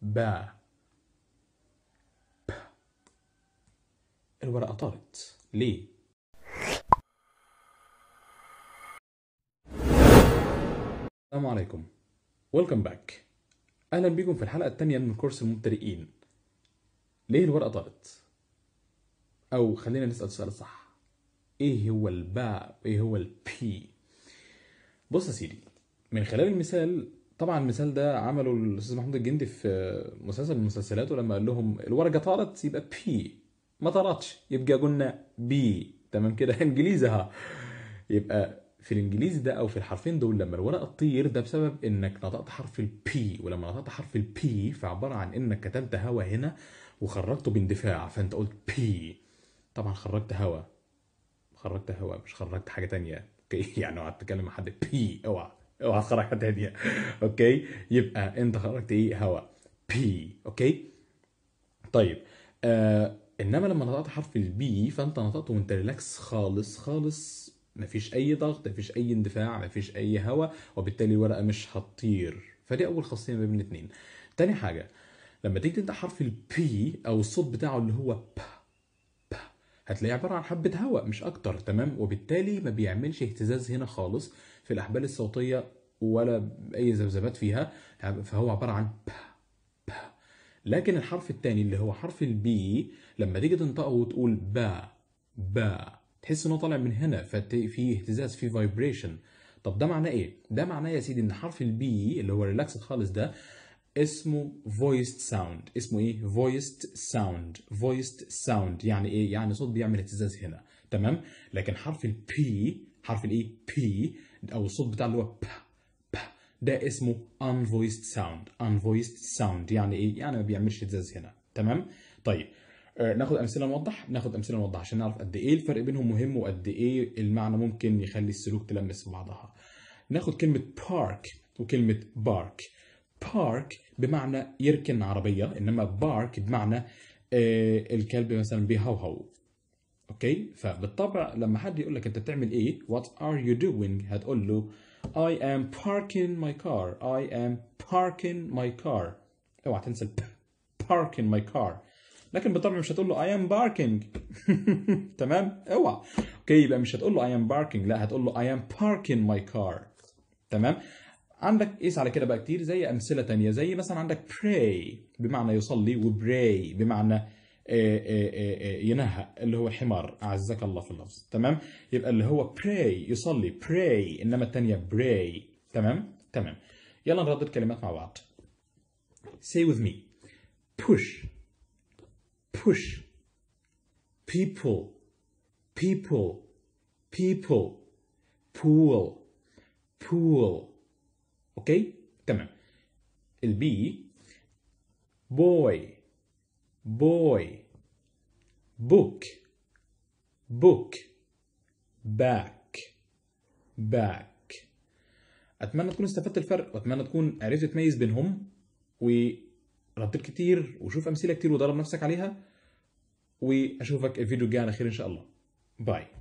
با ب الورقة طارت ليه؟ السلام عليكم ويلكم باك اهلا بكم في الحلقة الثانية من كورس المبتدئين ليه الورقة طارت؟ او خلينا نسأل السؤال الصح ايه هو الباء وايه هو البي بص يا سيدي من خلال المثال طبعا المثال ده عمله الاستاذ محمود الجندي في مسلسل من مسلسلاته لما قال لهم الورقه طارت يبقى بي ما طارتش يبقى قلنا بي تمام كده انجليزها يبقى في الانجليزي ده او في الحرفين دول لما الورقه تطير ده بسبب انك نطقت حرف البي ولما نطقت حرف البي فعباره عن انك كتمت هوا هنا وخرجته باندفاع فانت قلت بي طبعا خرجت هوا خرجت هوا مش خرجت حاجه تانية اوكي يعني اوعى تتكلم مع حد بي اوعى اوعى تخرج حاجه تانية اوكي يبقى انت خرجت ايه هوا بي اوكي طيب آه انما لما نطقت حرف البي فانت نطقته وانت ريلاكس خالص خالص مفيش اي ضغط مفيش اي اندفاع مفيش اي هوا وبالتالي الورقه مش هتطير فدي اول خاصيه ما بين الاثنين تاني حاجه لما تيجي تنطق حرف البي او الصوت بتاعه اللي هو ب ب هتلاقيه عباره عن حبه هواء مش اكتر تمام وبالتالي ما بيعملش اهتزاز هنا خالص في الاحبال الصوتيه ولا اي ذبذبات فيها فهو عباره عن ب ب لكن الحرف الثاني اللي هو حرف البي لما تيجي تنطقه وتقول با با تحس انه طالع من هنا ففي اهتزاز في فايبريشن طب ده معناه ايه ده معناه يا سيدي ان حرف البي اللي هو ريلاكس خالص ده اسمه voiced sound اسمه ايه voiced sound voiced sound يعني ايه يعني صوت بيعمل اهتزاز هنا تمام لكن حرف البي حرف الايه بي او الصوت بتاع اللي هو ب ب ده اسمه unvoiced sound unvoiced sound يعني ايه يعني ما بيعملش اهتزاز هنا تمام طيب آه ناخد امثله نوضح ناخد امثله نوضح عشان نعرف قد ايه الفرق بينهم مهم وقد ايه المعنى ممكن يخلي السلوك تلمس في بعضها ناخد كلمه park وكلمه bark بارك بمعنى يركن عربية إنما بارك بمعنى آه الكلب مثلا بيهوهو اوكي فبالطبع لما حد يقول لك انت بتعمل ايه what are you doing هتقول له I am parking my car I am parking my car اوعى تنسى ال parking my car لكن بالطبع مش هتقول له I am barking تمام اوعى اوكي يبقى مش هتقول له I am barking لا هتقول له I am parking my car تمام عندك قيس على كده بقى كتير زي امثله تانية زي مثلا عندك pray بمعنى يصلي وبراي بمعنى ينهى اللي هو الحمار اعزك الله في اللفظ تمام يبقى اللي هو pray يصلي pray انما الثانيه pray تمام تمام يلا نردد كلمات مع بعض say with me push push people people people pool pool اوكي تمام البي بوي بوي book book back back اتمنى تكون استفدت الفرق واتمنى تكون عرفت تميز بينهم وردد كتير وشوف امثله كتير ودرب نفسك عليها واشوفك الفيديو الجاي على خير ان شاء الله باي